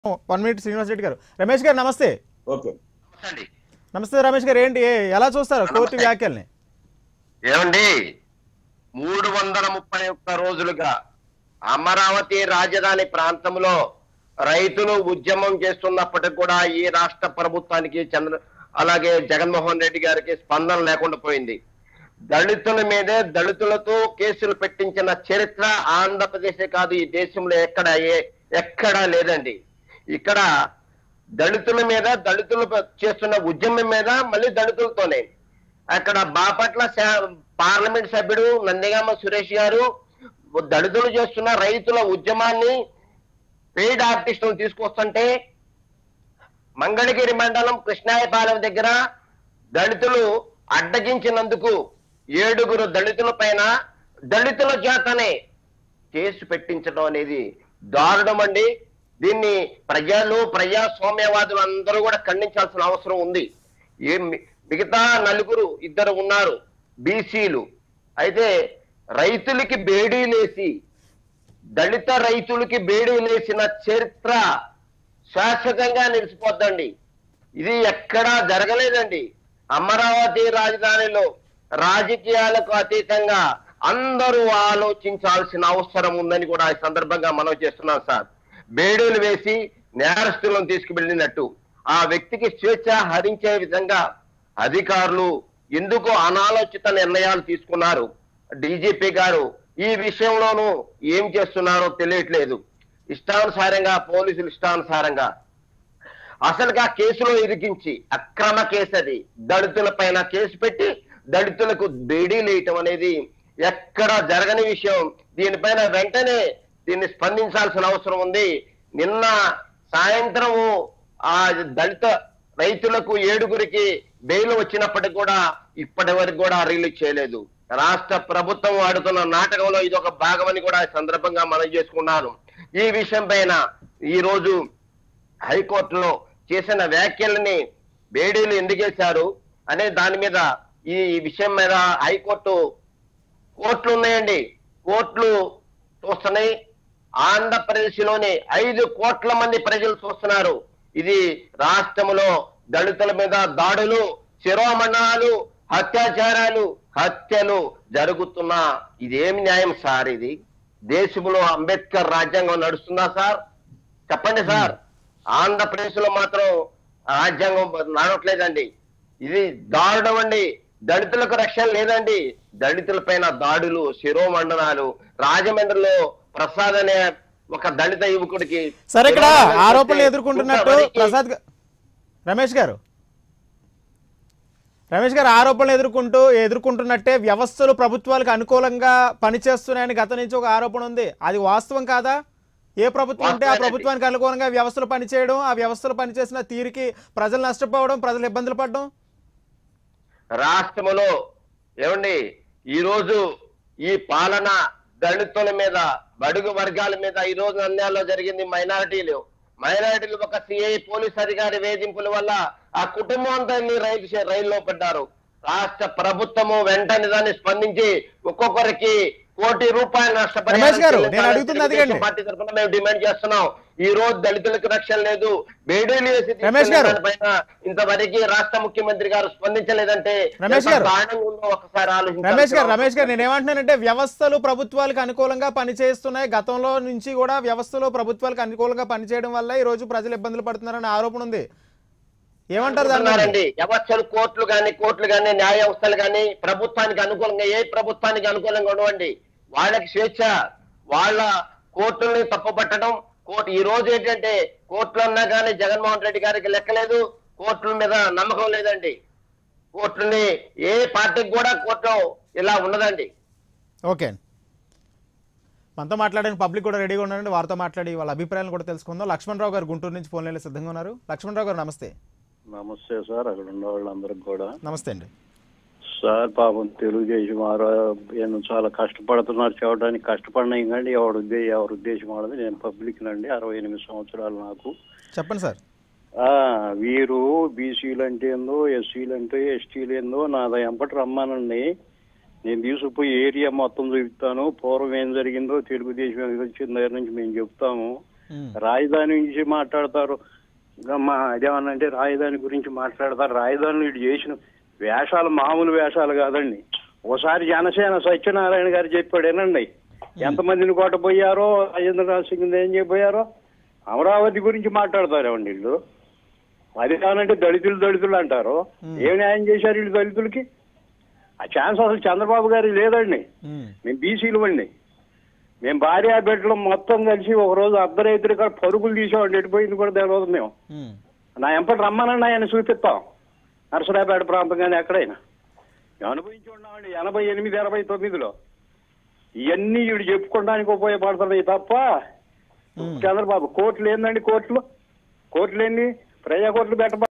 One minute Srinivas Reddy గారు రమేష్ గారు నమస్తే ఓకే అండి నమస్తే రమేష్ గారు ఏంటి ఏ- ఎలా చూస్తారు కోర్టు నమస్తే. వ్యాఖ్యల్ని ఏమండి మూడు వందల ముప్పై ఒక్క రోజులుగా అమరావతి రాజధాని ప్రాంతంలో రైతులు ఉద్యమం చేస్తున్నప్పటికి కూడా ఈ రాష్ట్ర ప్రభుత్వానికి చంద్ర అలాగే జగన్మోహన్ రెడ్డి గారికి స్పందన లేకుండా పోయింది దళితుల మీదే దళితులతో కేసులు పెట్టించిన చరిత్ర ఆంధ్రప్రదేశే కాదు ఈ దేశంలో ఎక్కడ ఏ- ఎక్కడా లేదండి ఇక్కడ దళితుల మీద దళితులు చేస్తున్న ఉద్యమం మీద మళ్ళీ దళితులతోనే అక్కడ బాపట్ల శా- పార్లమెంట్ సభ్యుడు నందిగామ సురేష్ గారు దళితులు చేస్తున్న రైతుల ఉద్యమాన్ని పెయిడ్ ఆర్టిస్టులు తీసుకొస్తుంటే మంగళగిరి మండలం కృష్ణాయపాలెం దగ్గర దళితులు అడ్డగించినందుకు ఏడుగురు దళితుల పైన దళితుల చేతనే కేసు పెట్టించడం అనేది దారుణం అండి దీన్ని ప్రజలు ప్రజాస్వామ్యవాదులు అందరూ కూడా ఖండించాల్సిన అవసరం ఉంది ఏ మి- మిగతా నలుగురు ఇద్దరు ఉన్నారు బీసీలు అయితే రైతులకి బేడీలేసి దళిత రైతులకి బేడీలేసిన చరిత్ర శాశ్వతంగా నిలిచిపోద్దండి ఇది ఎక్కడా జరగలేదండి అమరావతి రాజధానిలో రాజకీయాలకు అతీతంగా అందరూ ఆలోచించాల్సిన అవసరం ఉందని కూడా ఈ సందర్భంగా మనం చేస్తున్నాం సార్ బేడీలు వేసి నేరస్తులను తీసుకువెళ్ళినట్టు ఆ వ్యక్తికి స్వేచ్ఛ హరించే విధంగా అధికారులు ఎందుకు అనాలోచిత నిర్ణయాలు తీసుకున్నారు డీజీపీ గారు ఈ విషయంలోనూ ఏం చేస్తున్నారో తెలియట్లేదు ఇష్టానుసారంగా పోలీసులు ఇష్టానుసారంగా అసలుగా కేసులో ఇరికించి అక్రమ కేసు అది దళితుల పైన కేసు పెట్టి దళితులకు బేడీలేయటం అనేది ఎక్కడ జరగని విషయం దీనిపైన వెంటనే దీన్ని స్పందించాల్సిన అవసరం ఉంది నిన్న సాయంత్రం ఆ దళిత రైతులకు ఏడుగురికి బెయిల్ వచ్చినప్పటికి కూడా ఇప్పటి వరకు కూడా రిలీజ్ చేయలేదు రాష్ట్ర ప్రభుత్వం ఆడుతున్న నాటకంలో ఇది ఒక భాగమని కూడా ఈ సందర్భంగా మనం చేసుకున్నాను ఈ విషయం పైన ఈ రోజు హైకోర్టులో చేసిన వ్యాఖ్యలని బేడీలు ఎందుకేశారు అనే దాని మీద ఈ విషయం మీద హైకోర్టు కోర్టులు ఉన్నాయండి కోర్టులు చూస్తున్నాయి ఆంధ్రప్రదేశ్ లోని ఐదు కోట్ల మంది ప్రజలు చూస్తున్నారు ఇది రాష్ట్రంలో దళితుల మీద దాడులు శిరోమండనాలు అత్యాచారాలు హత్యలు జరుగుతున్నా ఇదేమి న్యాయం సార్ ఇది దేశంలో అంబేద్కర్ రాజ్యాంగం నడుస్తుందా సార్ చెప్పండి సార్ ఆంధ్రప్రదేశ్ లో మాత్రం రాజ్యాంగం నడవట్లేదండి ఇది దారుణం అండి దళితులకు రక్షణ లేదండి దళితుల పైన దాడులు శిరోమండనాలు రాజమండ్రిలో ప్రసాద్ అనే ఒక దళిత యువకుడికి సరే ఇక్కడ శిరోమండనం ఆరోపణలు చేస్తే ఎదుర్కొంటున్నట్టు కుట్ర వరికి- ప్రసాద్ గా- రమేష్ గారు రమేష్ గారు ఆరోపణలు ఎదుర్కొంటూ ఎదుర్కొంటున్నట్టే వ్యవస్థలు ప్రభుత్వాలకు అనుకూలంగా పనిచేస్తున్నాయని గత నుంచి ఒక ఆరోపణ ఉంది అది వాస్తవం కాదా ఏ ప్రభుత్వం ఉంటే ఆ వాస్తవమేనండి. ప్రభుత్వానికి అనుకూలంగా వ్యవస్థలు పనిచేయడం ఆ వ్యవస్థలు పనిచేసిన తీరుకి ప్రజలు నష్టపోవడం ప్రజలు ఇబ్బందులు పడడం రాష్ట్రములో ఏమండి ఈ రోజు ఈ పాలన దళితుల మీద బడుగు వర్గాల మీద ఈ రోజు అన్యాయంలో జరిగింది మైనారిటీలు మైనారిటీలు ఒక సిఐ పోలీస్ అధికారి వేధింపుల వల్ల ఆ కుటుంబం అంతా వెళ్ళి రైలు చే- రైల్లో పడ్డారు రాష్ట్ర ప్రభుత్వము వెంటనే దాన్ని స్పందించి ఒక్కొక్కరికి కోటి రూపాయల నష్టపరిహారం రమేష్ గారు, నేను చెల్లించాలని అడుగుతున్నది తెలుగుదేశం అడగండి. పార్టీ తరఫున మేము డిమాండ్ చేస్తున్నాం ఈ రోజు దళితులకు రక్షణ లేదు బేడీలు వేసి రమేష్ గారు. పైన ఇంతవరకు రాష్ట్ర ముఖ్యమంత్రి గారు స్పందించలేదంటే రమేష్ ఎంత గారు. దారుణంగా ఉందో ఒకసారి ఆలోచించాల్సిన రమేష్ గారు అవసరం రమేష్ గారు నేను ఏమంటున్నానంటే వ్యవస్థలు ప్రభుత్వాలకు అనుకూలంగా పనిచేస్తున్నాయి గతంలో నుంచి కూడా వ్యవస్థలు ప్రభుత్వాలకు అనుకూలంగా పనిచేయడం వల్ల ఈ రోజు ప్రజలు ఇబ్బందులు పడుతున్నారనే ఆరోపణ ఉంది ఏమంటారు దాని గురించి? అనుకుంటున్నారండి వ్యవస్థలు కోర్టులు కానీ కోర్టులు కానీ న్యాయ వ్యవస్థలు కానీ ప్రభుత్వానికి అనుకూలంగా ఏ ప్రభుత్వానికి అనుకూలంగా ఉండవండి వాళ్ళకి స్వేచ్ఛ వాళ్ళ కోర్టుల్ని తప్పుపట్టడం కోర్టు ఈ రోజు ఏంటంటే కోర్టులు అన్నా కానీ జగన్మోహన్ రెడ్డి గారికి లెక్కలేదు కోర్టుల మీద నమ్మకం లేదండి కోర్టుని ఏ పార్టీకి కూడా కోర్టు ఇలా ఉండదండి ఓకే అండి మనతో మాట్లాడడానికి పబ్లిక్ కూడా రెడీగా ఉన్నారండి వారితో మాట్లాడి వాళ్ళ అభిప్రాయాలను కూడా తెలుసుకుందాం లక్ష్మణరావు గారు గుంటూరు నుంచి ఫోన్ లైన్లో సిద్ధంగా ఉన్నారు లక్ష్మణరావు గారు నమస్తే నమస్తే సార్ అక్కడ ఉన్న వాళ్ళందరికి కూడా నమస్తే అండి సార్ పాపం తెలుగుదేశం వారు నేను చాలా కష్టపడుతున్నారు చూడడానికి కష్టపడినాయి కానీ ఎవరి ఉద్దేశం ఎవరి ఉద్దేశం వాళ్ళది నేను పబ్లిక్ నండి అరవై ఎనిమిది సంవత్సరాలు నాకు చెప్పండి సార్ ఆ, వీరు బీసీలు అంటే ఏందో ఎస్సీలు అంటే ఎస్టీలు ఏందో నా ఎంపటి రమ్మానండి నేను తీసుకుపోయి ఏరియా మొత్తం చూపిస్తాను పూర్వం ఏం జరిగిందో తెలుగుదేశం వచ్చిన దగ్గర నుంచి మేము చెప్తాము ఉమ్. రాజధాని గురించి మాట్లాడతారు ఇంకా మా అదేమన్నంటే రాజధాని గురించి మాట్లాడతారు రాజధానిలో ఇటు చేసిన వేషాలు మామూలు వేషాలు కాదండి ఒకసారి జనసేన సత్యనారాయణ గారు చెప్పాడేనండి ఎంతమందిని కొట్టబోయారో రాజేంద్రనాథ్ సింగ్ ఏం చేయబోయారో అమరావతి గురించి మాట్లాడతారేమండి వీళ్ళు అది కానంటే దళితులు దళితులు అంటారు ఏం న్యాయం చేశారు వీళ్ళు దళితులకి ఆ ఛాన్స్ అసలు చంద్రబాబు గారి లేదండి ఉమ్. మేము బీసీలు అండి మేము భార్య బిడ్డలు మొత్తం కలిసి ఒక రోజు అర్ధరైతులు ఇక్కడ పరుగులు తీసేవాడిని ఎడిపోయింది కూడా తెలియదు మేము ఉమ్. నా ఎంపటి రమ్మనండి ఆయన చూపిస్తాం నర్సరాపేట ప్రాంతం కానీ ఎక్కడైనా మేము అనుభవించి ఉన్నామండి ఎనభై ఎనిమిది ఎనభై తొమ్మిదిలో ఇవన్నీ వీడు చెప్పుకోవడానికి ఉపయోగపడుతున్నాయి తప్ప ఉమ్. చంద్రబాబు కోర్టులు ఏందండి కోర్టులు కోర్టులు ఏంది ప్రజా కోర్టులు పెట్ట